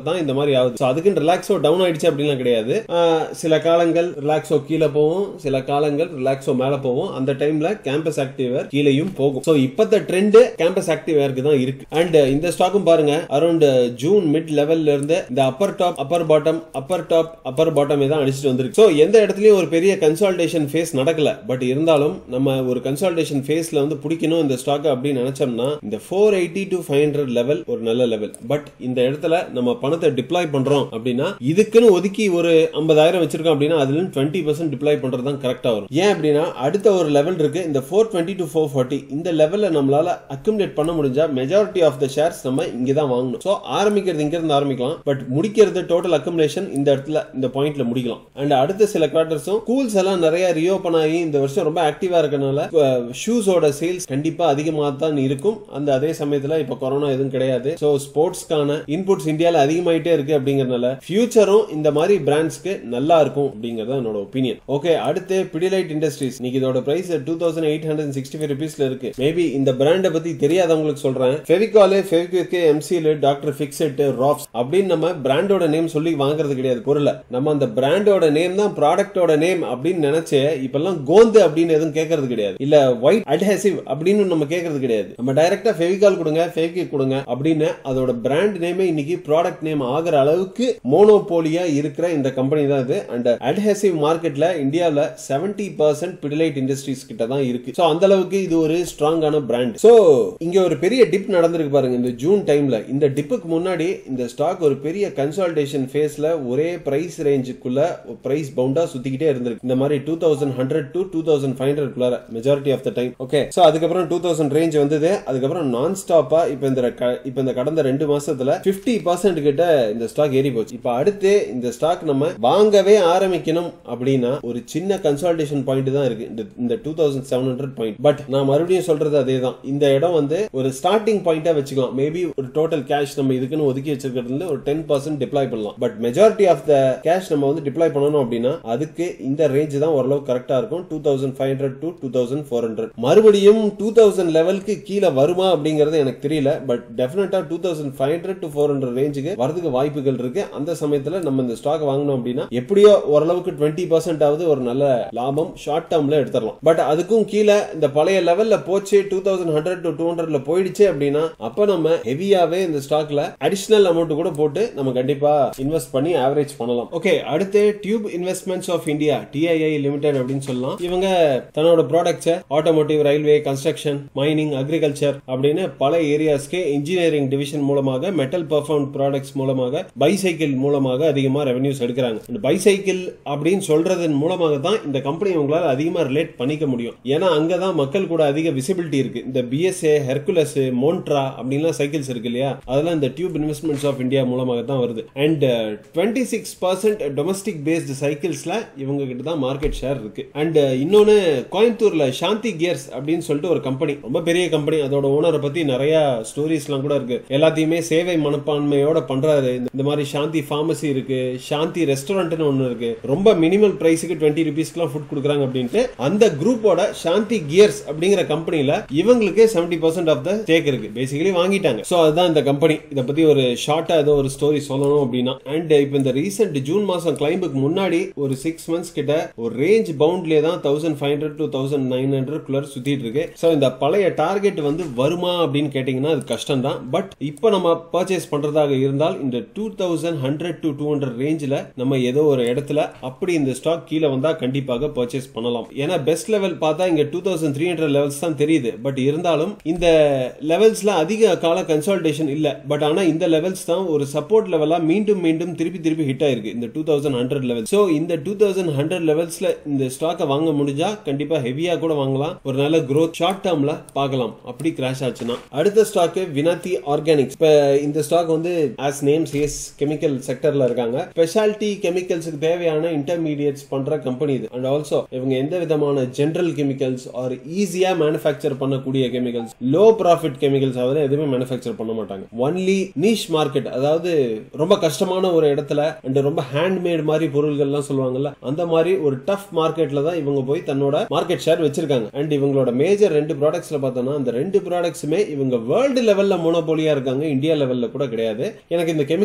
மாதிரி ஆகுது So அதுக்குன்னு ரிலாக்ஸோ டவுன் ஆயிடுச்சு அப்படின்லாம் கிடையாது ஆஹ் சில காலங்கள் ரிலாக்ஸோ கீழே போகும் சில காலங்கள் ரிலாக்ஸோ மேல போகும் அந்த டைம்ல கேம்பஸ் ஆக்டிவேர் கீழேயும் போகும் ஸோ இப்பத்த ட்ரெண்ட் கேம்பஸ் ஆக்டிவேருக்கு தான் இருக்கு அண்ட் இந்த ஸ்டாக்கும் பாருங்க அரௌண்ட் ஜூன் மிட் லெவல்ல இருந்து இந்த upper top upper bottom upper top upper bottom தான் அடிச்சுட்டு வந்திருக்கு ஸோ எந்த இடத்துலயும் ஒரு பெரிய கன்சால்டேஷன் ஃபேஸ் நடக்கல பட் இருந்தாலும் நம்ம ஒரு கன்சால்டேஷன் ஃபேஸ்ல வந்து பிடிக்கணும் இந்த ஸ்டாக் அப்படின்னு நினைச்சோம்னா இந்த four eighty to five hundred level ஒரு நல்ல லெவல் பட் இந்த இடத்துல நம்ம பணத்தை டிப்ளாய் பண்றோம் அப்படின்னா இதுக்குன்னு ஒதுக்கி ஒரு ஐம்பதாயிரம் வச்சிருக்கோம் அப்படின்னா அதுல டுவெண்ட்டி பர்சன்ட் டிப்ளாய் பண்றது தான் கரெக்டா வரும் ஏன் அப்படின்னா அடுத்த ஒரு லெவல் இருக்கு இந்த four twenty to four forty இந்த லெவல்ல நம்மளால அக்குமுலேட் பண்ண முடிஞ்சா மெஜாரிட்டி ஆஃப் த ஷேர்ஸ் நம்ம இங்க தான் வாங்கணும் ஸோ ஆரம்பிக்கிறது இங்க இருந்து ஆரம்பிக்கலாம் பட் முடிக்கிறது டோட்டல் அக்குமுலேஷன் இந்த இடத்துல இந்த பாயிண்ட்ல முடிக்கலாம் அண்ட் அடுத்த சில குவார்டர்ஸும் கூல்ஸ் எல்லாம் நிறைய ரீஓபன் ஆகி இந்த வருஷம் ரொம்ப ஆக்டிவா இருக்கனால ஷூஸோட சேல்ஸ் கண்டிப்பா அதிகமாக தான் இருக்கும் அந்த அதே சமயத்துல இப்ப கொரோனா எதுவும் கிடையாது ஸோ ஸ்போர்ட்ஸ்க்கான இன்புட்ஸ் இந்தியால அதிகமாயிட்டே இருக்கு அப்படிங்கறதுனால ஃபியூச்சரும் இந்த மாதிரி பிராண்ட்ஸ்க்கு நல்லா இருக்கும் அப்படிங்கறது என்னோட ஒப்பீனியன் ஓகே அடுத்து பிடிலைட் இண்டஸ்ட்ரீஸ் இன்னைக்கு இதோட price two thousand eight hundred sixty five ருபீஸ்ல இருக்கு மேபி இந்த பிராண்டை பத்தி தெரியாதவங்களுக்கு சொல்றேன் Fevicol Fevikwik M Seal doctor Fixit Roffs அப்படின்னு நம்ம பிராண்டோட நேம் சொல்லி வாங்குறது கிடையாது பொருளை நம்ம அந்த பிராண்டோட நேம் தான் ப்ராடக்டோட நேம் அப்படின்னு நினைச்சு இப்பெல்லாம் கோந்து அப்படின்னு எதுவும் கேட்கறது கிடையாது இல்ல ஒயிட் அட்ஹெசிவ் அப்படின்னு நம்ம கேட்கறது கிடையாது நம்ம டைரக்டா ஃபெவிகால் கொடுங்க ஃபெவிக்விக் கொடுங்க அப்படின்னு அதோட பிராண்ட் நேமே இன்னைக்கு ப்ராடக்ட் நேம் ஆகிற அளவுக்கு மோனோபோலியா இருக்கிற இந்த கம்பெனி தான் இது அண்ட் அட்ஹெசிவ் மார்க்கெட்ல இந்தியாவில் செவன்டி பர்சன்ட் பிடிலைட் இண்டஸ்ட்ரீஸ் கிட்ட தான் இருக்கு ஸோ அந்த அளவுக்கு இது ஒரு ஸ்ட்ராங்கான பிராண்ட் ஸோ இங்க ஒரு பெரிய டிப் நடந்திருக்கு பாருங்க இந்த ஜூன் டைம்ல இந்த டிப்புக்கு முன்னாடி இந்த ஸ்டாக் ஒரு பெரிய கன்சால்டேஷன் ஃபேஸ்ல ஒரே பிரைஸ் ரேஞ்சுக்குள்ள பிரைஸ் பவுண்டா சுத்திக்கிட்டே இருந்திருக்கு இந்த மாதிரி two thousand hundred to two thousand five hundred குள்ளார majority of the time okay so அதுக்கப்புறம் டூ தௌசண்ட் ரேஞ்ச் வந்தது அதுக்கப்புறம் நான் ஸ்டாப்பா இப்போ இந்த க- இப்போ இந்த கடந்த ரெண்டு மாசத்துல 50% பர்சன்ட் கிட்ட இந்த ஸ்டாக் ஏறி போச்சு இப்போ அடுத்து இந்த ஸ்டாக் நம்ம வாங்கவே ஆரம்பிக்கணும் அப்படின்னா ஒரு சின்ன கன்சால்டேஷன் பாயிண்ட் தான் இருக்கு இந்த இந்த two thousand seven hundred point but நான் மறுபடியும் சொல்றது அதே தான் இந்த இடம் வந்து ஒரு ஸ்டார்டிங் பாயிண்டா வச்சுக்கலாம் மேபி ஒரு டோட்டல் கேஷ் நம்ம இதுக்குன்னு ஒதுக்கி வச்சிருக்கிறதுல ஒரு டென் பர்சன்ட் டிப்ளாய் பண்ணலாம் but majority of the cash நம்ம வந்து டிப்ளாய் பண்ணணும் அப்படின்னா அதுக்கு இந்த ரேஞ்ச் தான் ஓரளவு கரெக்டா இருக்கும் two thousand five hundred to two thousand four hundred மறுபடியும் டூ தௌசண்ட் லெவலுக்கு கீழே வருமா அப்படிங்கறது எனக்கு தெரியல but definitely two thousand five hundred to four hundred ரேஞ்சுக்கு வரதுக்கு வாய்ப்புகள் இருக்கு அந்த சமயத்துல நம்ம இந்த ஸ்டாக் வாங்கணும் அப்படின்னா எப்படியோ ஓரளவுக்கு டுவெண்ட்டி பர்சன்ட் ஆகுது ஒரு நல்ல லாபம் ஷார்ட் டேர்ம்ல எடுத்துடலாம் பட் அதுக்கும் கீழே இந்த பழைய லெவல்ல போச்சு two thousand hundred to two ஹண்ட்ரட்ல போயிடுச்சு அப்படின்னா அப்ப நம்ம ஹெவியாவே இந்த ஸ்டாக்ல அடிஷனல் அமௌண்ட் கூட போட்டு நம்ம கண்டிப்பா இன்வெஸ்ட் பண்ணி ஆவரேஜ் பண்ணலாம் ஓகே அடுத்து Tube Investments of India TII limited அப்படின்னு சொல்லலாம் இவங்க தன்னோட ப்ராடக்ட்ஸை automotive railway construction mining agriculture அப்படின்னு பல ஏரியாஸ்க்கு இன்ஜினியரிங் டிவிஷன் மூலமாக மெட்டல் பர்ஃபார்ம் ப்ராடக்ட்ஸ் மூலமாக பைசைக்கிள் மூலமாக அதிகமா ரெவன்யூஸ் எடுக்கிறாங்க இந்த பைசைக்கிள் அப்படின்னு சொல்றதன் மூலமாக தான் இந்த கம்பெனி உங்களால அதிகமா ரிலேட் பண்ணிக்க முடியும் ஏன்னா அங்கதான் மக்கள் கூட அதிக விசிபிலிட்டி இருக்கு இந்த பிஎஸ்ஏ ஹெர்குலஸ் மோன்ட்ரா அப்படின்லாம் சைக்கிள்ஸ் இருக்கு இல்லையா அதெல்லாம் இந்த டியூப் இன்வெஸ்ட்மெண்ட்ஸ் ஆஃப் இந்தியா மூலமாக தான் வருது and twenty six percent domestic based சைக்கிள்ஸ்ல இவங்க கிட்ட தான் மார்க்கெட் ஷேர் இருக்கு அண்ட் இன்னொன்னு கோயம்புத்தூர்ல சாந்தி கியர்ஸ் அப்படின்னு சொல்லிட்டு ஒரு கம்பெனி ரொம்ப பெரிய கம்பெனி அதோட ஓனரை பத்தி நிறைய ஸ்டோரிஸ் எல்லாம் கூட இருக்கு எல்லாத்தையுமே சேவை மனப்பான்மையோட பண்றாரு இந்த- இந்த மாதிரி சாந்தி ஃபார்மசி இருக்கு சாந்தி ரெஸ்டாரண்ட்னு ஒன்னு இருக்கு ரொம்ப மினிமல் பிரைஸுக்கு டுவெண்ட்டி ருபீஸ்க்குலாம் ஃபுட் கொடுக்குறாங்க அப்படின்ட்டு அந்த குரூப்போட சாந்தி கியர்ஸ் அப்படிங்கிற கம்பெனில இவங்களுக்கு seventy percent of the stake இருக்கு பேசிக்கலி வாங்கிட்டாங்க சோ அதுதான் இந்த கம்பெனி இதை பத்தி ஒரு ஷார்ட்டா ஏதோ ஒரு ஸ்டோரி சொல்லணும் அப்படின்னா அண்ட் இப்போ இந்த ரீசெண்ட் ஜூன் மாசம் கிளைம்புக்கு முன்னாடி ஒரு சிக்ஸ் மந்த்ஸ் கிட்ட ஒரு ரேஞ்ச் பவுண்ட்லயே தான் thousand five hundred to thousand nine hundred குள்ளர் சுத்திட்டு இருக்கு சோ இந்த பழைய டார்கெட் வந்து வருமா அப்படின்னு கேட்டீங்கன்னா அது கஷ்டம் தான் பட் இப்போ நம்ம பர்ச்சேஸ் பண்றதாக இருந்தால் இந்த two thousand hundred to two hundred ரேஞ்சில் நம்ம ஏதோ ஒரு இடத்துல அப்படி இந்த ஸ்டாக் கீழே வந்தா கண்டிப்பாக பர்ச்சேஸ் பண்ணலாம் ஏன்னா பெஸ்ட் லெவல் பார்த்தா இங்க two thousand three hundred levels தான் தெரியுது பட் இருந்தாலும் இந்த லெவல்ஸ்ல அதிக கால கன்சால்டேஷன் இல்ல பட் ஆனா இந்த லெவல்ஸ் தான் ஒரு சப்போர்ட் லெவலா மீண்டும் மீண்டும் திருப்பி திருப்பி ஹிட் ஆயிருக்கு இந்த two thousand hundred level so இந்த டூ தௌசண்ட் ஹண்ட்ரட் லெவல்ஸ்ல இந்த ஸ்டாக்கை வாங்க முடிஞ்சா கண்டிப்பா ஹெவியா கூட வாங்கலாம் ஒரு நல்ல growth ஷார்ட் டேர்ம்ல பார்க்கலாம் அப்படி கிராஷ் ஆச்சுன்னா அடுத்த ஸ்டாக் வினாத்தி ஆர்கானிக்ஸ் இப்ப இந்த ஸ்டாக் வந்து ஆஸ் நேம் சேஸ் கெமிக்கல் செக்டர்ல இருக்காங்க ஸ்பெஷாலிட்டி கெமிக்கல்ஸுக்கு தேவையான இன்டர்மீடியட்ஸ் பண்ற கம்பெனி இது அண்ட் ஆல்சோ இவங்க எந்த விதமான ஜெனரல் கெமிக்கல்ஸ் ஆர் ஈஸியா மேனுஃபேக்சர் பண்ணக்கூடிய கெமிக்கல்ஸ் லோ ப்ராஃபிட் கெமிக்கல்ஸ் ஆவது எதுவுமே மேனுஃபேக்சர் பண்ண மாட்டாங்க ஒன்லி நீஷ் மார்க்கெட் அதாவது ரொம்ப கஷ்டமான ஒரு இடத்துல அண்ட் ரொம்ப ஹேண்ட்மேட் மாதிரி பொருள்கள்லாம் சொல்லுவாங்கல்ல அந்த மாதிரி ஒரு டஃப் மார்க்கெட்ல தான் இவங்க போய் தன்னோட மார்க்கெட் ஷேர் வச்சிருக்காங்க அண்ட் இவங்களோட மேஜர் ரெண்டு ப்ராடக்ட்ஸ்ல பார்த்தோம்னா அந்த ரெண்டு ப்ராடக்ட்ஸுமே இவங்க வேர்ல்டு லெவல்ல மோனோபோலியா இருக்காங்க இந்தியா லெவல்ல கூட கிடையாது எனக்கு இந்த கெமிக்கல்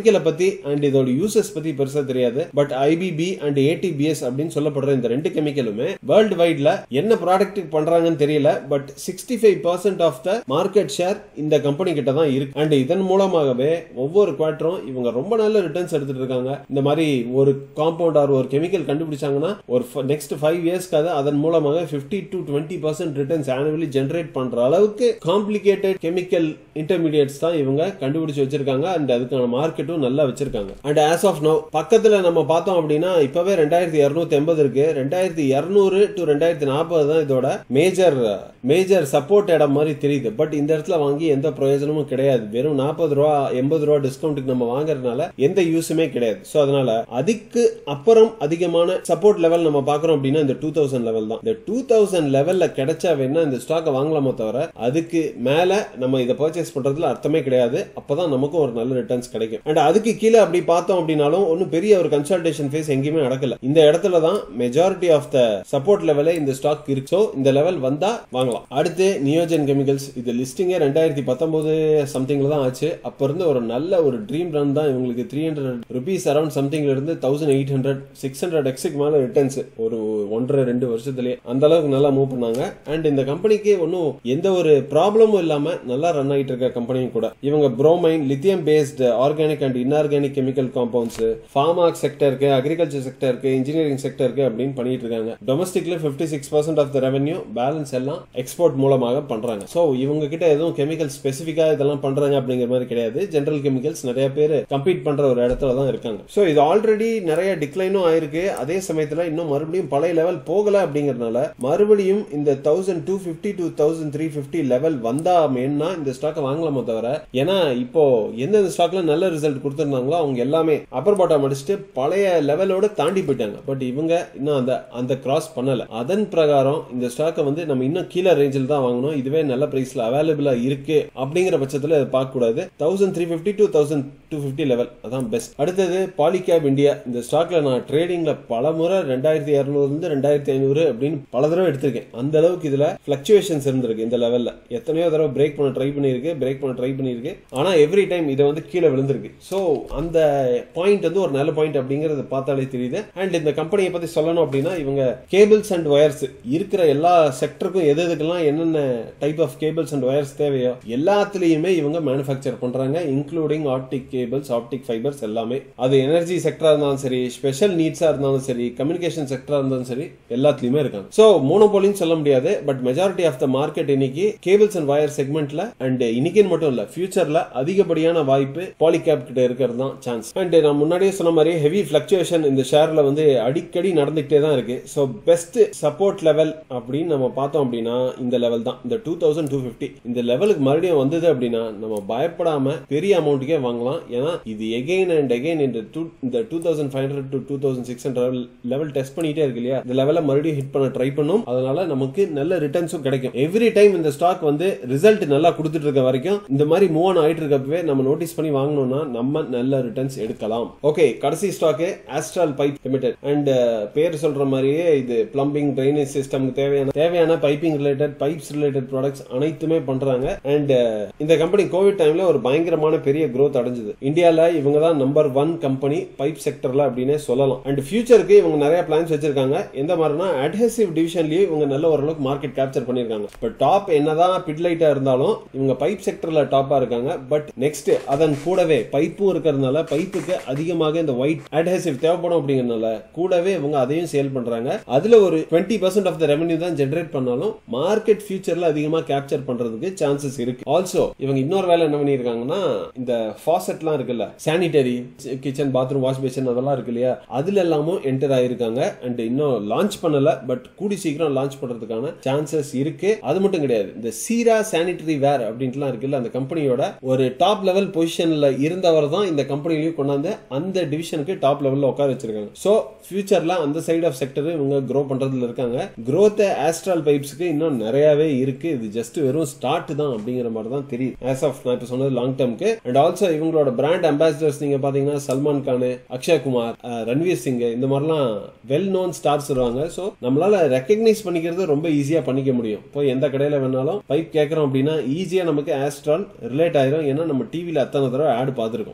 கெமிக்கலை பத்தி அண்ட் இதோட யூசஸ் பத்தி பெருசா தெரியாது பட் ஐபிபி அண்ட் ஏடிபிஎஸ் அப்படின்னு சொல்லப்படுற இந்த ரெண்டு கெமிக்கலுமே வேர்ல்டு வைட்ல என்ன ப்ராடக்ட் பண்றாங்கன்னு தெரியல but sixty five percent of the market share இந்த கம்பெனி கிட்ட தான் இருக்கு அண்ட் இதன் மூலமாகவே ஒவ்வொரு குவார்டரும் இவங்க ரொம்ப நல்ல ரிட்டர்ன்ஸ் எடுத்துட்டு இருக்காங்க இந்த மாதிரி ஒரு காம்பவுண்ட் ஆர் ஒரு கெமிக்கல் கண்டுபிடிச்சாங்கன்னா ஒரு நெக்ஸ்ட் ஃபைவ் இயர்ஸ்க்காக அதன் மூலமாக fifty to twenty percent returns annually generate பண்ற அளவுக்கு காம்ப்ளிகேட்டட் கெமிக்கல் இன்டர்மீடியட்ஸ் தான் இவங்க கண்டுபிடிச்சு வச்சிருக்காங்க அண்ட் அதுக்கான மார்க்கெட்டும் நல்லா வச்சிருக்காங்க அண்ட் ஆஸ் ஆஃப் நோ பக்கத்துல நம்ம பார்த்தோம் அப்படின்னா இப்பவே ரெண்டாயிரத்தி இருநூத்தி எண்பது இருக்கு ரெண்டாயிரத்தி இருநூறு டு ரெண்டாயிரத்தி நாற்பது தான் இதோட மேஜர் மேஜர் சப்போர்ட் இடம் மாதிரி தெரியுது பட் இந்த இடத்துல வாங்கி எந்த பிரயோஜனமும் கிடையாது வெறும் நாற்பது ரூபா எண்பது ரூபா டிஸ்கவுண்ட்டுக்கு நம்ம வாங்குறதுனால எந்த யூஸுமே கிடையாது ஸோ அதனால அதுக்கு அப்புறம் அதிகமான சப்போர்ட் லெவல் நம்ம பார்க்கறோம் அப்படின்னா இந்த டூ தௌசண்ட் லெவல் தான் இந்த டூ தௌசண்ட் லெவல்ல கிடைச்சா வேணா இந்த ஸ்டாக்கை வாங்கலாமோ தவிர அதுக்கு மேல நம்ம இதை பர்ச்சேஸ் பண்றதுல அர்த்தமே கிடையாது அப்பதான் நமக்கும் ஒரு நல்ல ரிட்டர்ன்ஸ் கிடைக்கும் அண்ட் அதுக்கு கீழே அப்படி பார்த்தோம் அப்படின்னாலும் ஒன்றும் பெரிய ஒரு கன்சல்டேஷன் ஃபேஸ் எங்கேயுமே நடக்கல இந்த இடத்துல தான் மெஜாரிட்டி ஆஃப் த சப்போர்ட் லெவலே இந்த ஸ்டாக் இருக்கு ஸோ இந்த லெவல் வந்தா வாங்கலாம் அடுத்து நியோஜன் கெமிக்கல்ஸ் இது லிஸ்டிங்கே ரெண்டாயிரத்தி பத்தொன்பது சம்திங்ல தான் ஆச்சு அப்ப இருந்து ஒரு நல்ல ஒரு ட்ரீம் ரன் தான் இவங்களுக்கு த்ரீ ஹண்ட்ரட் ருபீஸ் அரௌண்ட் சம்திங்ல இருந்து thousand eight hundred six hundred எக்ஸுக்கு மேல ரிட்டர்ன்ஸ் ஒரு ஒன்றரை ரெண்டு வருஷத்துலயே அந்த அளவுக்கு நல்லா மூவ் பண்ணாங்க அண்ட் இந்த கம்பெனிக்கு ஒன்றும் எந்த ஒரு ப்ராப்ளமும் இல்லாம நல்லா ரன் ஆகிட்டு இருக்க கம்பெனியும் கூட இவங்க bromine lithium based organic and inorganic chemical compounds pharma செக்டருக்கு அக்ரிகல்ச்சர் செக்டருக்கு இன்ஜினியரிங் செக்டருக்கு அப்படின்னு பண்ணிட்டு இருக்காங்க டொமஸ்டிக்ல fifty six percent of the revenue balance எல்லாம் எக்ஸ்போர்ட் மூலமாக பண்றாங்க ஸோ இவங்க கிட்ட எதுவும் கெமிக்கல் ஸ்பெசிஃபிக்கா இதெல்லாம் பண்றாங்க அப்படிங்கிற மாதிரி கிடையாது ஜெனரல் கெமிக்கல்ஸ் நிறைய பேர் கம்பீட் பண்ற ஒரு இடத்துல தான் இருக்காங்க ஸோ இது ஆல்ரெடி நிறைய டிக்ளைனும் ஆயிருக்கு அதே சமயத்துல இன்னும் மறுபடியும் பழைய லெவல் போகல அப்படிங்கறதுனால மறுபடியும் இந்த thousand two fifty to thousand three fifty level வந்தா மேன்னா இந்த ஸ்டாக்கை வாங்கலாமோ தவிர ஏன்னா இப்போ எந்தெந்த ஸ்டாக்ல நல்ல ரிசல்ட் கொடுத்திருந்தாங்களோ அவங்க எல்லாமே அப்பர் பாட்டம் அடிச்சுட்டு பழைய லெவலோட தாண்டி போயிட்டாங்க பட் இவங்க இன்னும் அந்த அந்த கிராஸ் பண்ணல அதன் பிரகாரம் இந்த ஸ்டாக்கை வந்து நம்ம இன்னும் கீழே ரேஞ்சில் தான் வாங்கணும் இதுவே நல்ல பிரைஸ்ல அவைலபிளா இருக்கு அப்படிங்கிற பட்சத்துல இதை பார்க்க கூடாது thousand three fifty to thousand two fifty level அதான் பெஸ்ட் அடுத்தது பாலிகேப் இந்தியா இந்த ஸ்டாக்ல நான் ட்ரேடிங்ல பல முறை ரெண்டாயிரத்தி இருநூறுல இருந்து ரெண்டாயிரத்தி ஐநூறு அப்படின்னு பல தடவை எடுத்திருக்கேன் அந்த அளவுக்கு இதுல பிளக்சுவேஷன்ஸ் இருந்திருக்கு இந்த லெவல்ல எத்தனையோ தடவை பிரேக் பண்ண ட்ரை பண்ணிருக்கு பிரேக் பண்ண ட்ரை பண்ணிருக்கு ஆனா எவ்ரி டைம் இதை வந்து கீழே விழுந்திருக்கு சோ அந்த பாயிண்ட் வந்து ஒரு நல்ல பாயிண்ட் அப்படிங்கறது பார்த்தாலே தெரியுது அண்ட் இந்த கம்பெனியை பத்தி சொல்லணும் அப்படின்னா இவங்க கேபிள்ஸ் அண்ட் ஒயர்ஸ் இருக்கிற எல்லா செக்டருக்கும் எது எதுக்கெல்லாம் என்னென்ன type of cables and wires தேவையோ எல்லாத்துலயுமே இவங்க மேனுஃபேக்சர் பண்றாங்க including optic cables optic fibres எல்லாமே அது எனர்ஜி செக்டரா இருந்தாலும் சரி ஸ்பெஷல் நீட்ஸா இருந்தாலும் சரி கம்யூனிகேஷன் செக்டரா இருந்தாலும் சரி எல்லாத்துலயுமே இருக்காங்க சோ மோனோபோலின்னு சொல்ல முடியாது but majority of the market இன்னைக்கு கேபிள்ஸ் அண்ட் ஒயர் செக்மெண்ட்ல அண்ட் இன்னைக்குன்னு மட்டும் இல்ல ஃபியூச்சர்ல அதிகப்படியான வாய்ப்பு பாலிகேப் கிட்ட இருக்கிறது தான் சான்ஸ் அண்ட் நான் முன்னாடியே சொன்ன மாதிரி ஹெவி பிளக்சுவேஷன் இந்த ஷேர்ல வந்து அடிக்கடி நடந்துகிட்டே தான் இருக்கு ஸோ பெஸ்ட் சப்போர்ட் லெவல் அப்படின்னு நம்ம பார்த்தோம் அப்படின்னா இந்த லெவல் தான் இந்த டூ தௌசண்ட் டூ பிப்டி இந்த லெவலுக்கு மறுபடியும் வந்தது அப்படின்னா நம்ம பயப்படாம பெரிய அமௌண்ட்டுக்கே வாங்கலாம் ஏன்னா இது எகைன் அண்ட் எகைன் இந்த டூ இந்த two thousand five hundred to two thousand six hundred level test பண்ணிட்டே இருக்கு இல்லையா இந்த லெவலை மறுபடியும் ஹிட் பண்ண ட்ரை பண்ணும் அதனால நமக்கு நல்ல ரிட்டர்ன்ஸும் கிடைக்கும் எவ்ரி டைம் இந்த ஸ்டாக் வந்து ரிசல்ட் நல்லா கொடுத்துட்டு இருக்க வரைக்கும் இந்த மாதிரி மூவ் ஆன் ஆயிட்டு இருக்கப்பவே நம்ம நோட்டீஸ் பண்ணி வாங்கணும்னா நம்ம நல்ல ரிட்டர்ன்ஸ் எடுக்கலாம் ஓகே கடைசி stock Astral pipe limited and பேர் சொல்ற மாதிரியே இது பிளம்பிங் ட்ரைனேஜ் சிஸ்டம்க்கு தேவையான தேவையான piping related pipes related products அனைத்துமே பண்றாங்க அண்ட் இந்த கம்பெனி கோவிட் டைம்ல ஒரு பயங்கரமான பெரிய growth அடைஞ்சது இந்தியால இவங்க தான் நம்பர் ஒன் கம்பெனி பைப் செக்டர்ல அப்படின்னே சொல்லலாம் அண்ட் ஃபியூச்சருக்கு இவங்க நிறைய பிளான்ஸ் வச்சிருக்காங்க எந்த மாதிரினா அட்ஹெசிவ் டிவிஷன்லயே இவங்க நல்ல ஓரளவுக்கு மார்க்கெட் கேப்சர் பண்ணிருக்காங்க இப்போ டாப் என்னதான் பிட்லைட்டா இருந்தாலும் இவங்க பைப் செக்டர்ல டாப்பா இருக்காங்க பட் நெக்ஸ்ட் அதன் கூடவே பைப்பும் இருக்கிறதுனால பைப்புக்கு அதிகமாக இந்த ஒயிட் அட்ஹெசிவ் தேவைப்படும் அப்படிங்கறதுனால கூடவே இவங்க அதையும் சேல் பண்றாங்க அதுல ஒரு twenty percent of the revenue தான் ஜென்ரேட் பண்ணாலும் மார்க்கெட் ஃபியூச்சர்ல அதிகமா கேப்சர் பண்றதுக்கு சான்சஸ் இருக்கு ஆல்சோ இவங்க இன்னொரு வேலை என்ன பண்ணிருக்காங்கன்னா இந்த ஃபாசெட்லாம் இருக்குல்ல sanitary kitchen bathroom wash basin அதெல்லாம் இருக்கு இல்லையா அதுல எல்லாமும் என்டர் ஆயிருக்காங்க அண்ட் இன்னும் லான்ச் பண்ணல பட் கூடி சீக்கிரம் லான்ச் பண்றதுக்கான சான்சஸ் இருக்கு அது மட்டும் கிடையாது இந்த சீரா சானிட்டரி வேர் அப்படின்ட்டுலாம் இருக்குல்ல அந்த கம்பெனியோட ஒரு டாப் லெவல் பொசிஷன்ல இருந்தவர் தான் இந்த கம்பெனிலையும் கொண்டாந்து அந்த டிவிஷனுக்கு டாப் லெவல்ல உட்கார வச்சிருக்காங்க சோ ஃபியூச்சர்ல அந்த சைடு ஆஃப் செக்டர் இவங்க க்ரோ பண்றதுல இருக்காங்க growth ஆஸ்ட்ரால் பைப்ஸ்க்கு இன்னும் நிறையவே இருக்கு இது ஜஸ்ட் வெறும் ஸ்டார்ட் தான் அப்படிங்கிற மாதிரி தான் தெரியும் ஆஸ் ஆஃப் நான் இப்ப சொன்னது லாங் டேர்ம்க்கு அண்ட் ஆல்சோ இவங்களோட பிராண்ட் அம்பாசிடர்ஸ் நீங்க பாத்தீங்கன்னா சல்மான் கான் அக்ஷய் குமார் அஹ், ரன்வீர் சிங் இந்த மாதிரிலாம் வெல் நோன் ஸ்டார்ஸ் வருவாங்க ஸோ நம்மளால ரெக்கக்னைஸ் பண்ணிக்கிறது ரொம்ப ஈஸியா பண்ணிக்க முடியும் போய் எந்த கடையில வேணாலும் பைப் கேட்கறோம் அப்படின்னா ஈஸியா நமக்கு ஆஸ்ட்ரால் ரிலேட் ஆயிரும் ஏன்னா நம்ம டிவில அத்தனை தடவை ஆட் பார்த்துருக்கோம்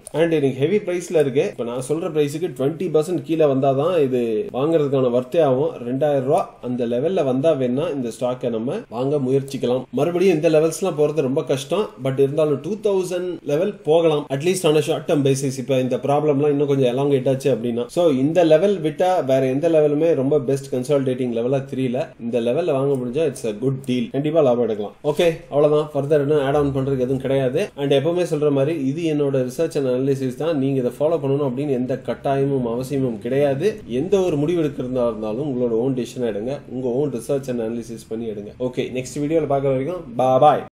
அண்ட் எனக்கு ஹெவி பிரைஸ்ல இருக்கு இப்ப நான் சொல்ற பிரைஸுக்கு டுவெண்ட்டி பர்சன்ட் கீழே வந்தாதான் இது வாங்குறதுக்கான வர்த்தே ஆகும் ரெண்டாயிரம் ரூபாய் அந்த லெவல்ல வந்தா வேணா இந்த ஸ்டாக்கை நம்ம வாங்க முயற்சிக்கலாம் மறுபடியும் இந்த லெவல்ஸ் எல்லாம் போறது ரொம்ப கஷ்டம் பட் இருந்தாலும் டூ தௌசண்ட் லெவல் போகலாம் அட்லீஸ்ட் ஆன ஷார்ட் டர்ம் பேசிஸ் இப்ப இந்த ப்ராப்ளம்லாம் இன்னும் கொஞ்சம் எலாங்கேட் ஆச்சு அப்படின்னா சோ இந்த லெவல் விட்டா வேற எந்த லெவலுமே ரொம்ப பெஸ்ட் கன்சால்டேட்டிங் லெவலா தெரியல இந்த லெவல்ல வாங்க முடிஞ்சா இட்ஸ் அ குட் டீல் கண்டிப்பா லாபம் எடுக்கலாம் ஓகே அவ்வளவுதான் ஃபர்தர் என்ன ஆட் ஆன் பண்றதுக்கு எதுவும் கிடையாது அண்ட் எப்பவுமே சொல்ற மாதிரி இது என்னோட ரிசர்ச் அண்ட் அனாலிசிஸ் தான் நீங்க இதை ஃபாலோ பண்ணணும் அப்படின்னு எந்த கட்டாயமும் அவசியமும் கிடையாது எந்த ஒரு முடிவு எடுக்கிறதா இருந்தாலும் உங்களோட ஓன் டிசிஷன் எடுங்க உங்க ஓன் ரிசர்ச் அண்ட் அனாலிசிஸ் பண்ணி எடுங்க ஓகே நெக்ஸ்ட் வீடியோல பார்க்குற வரைக்கும் பாய்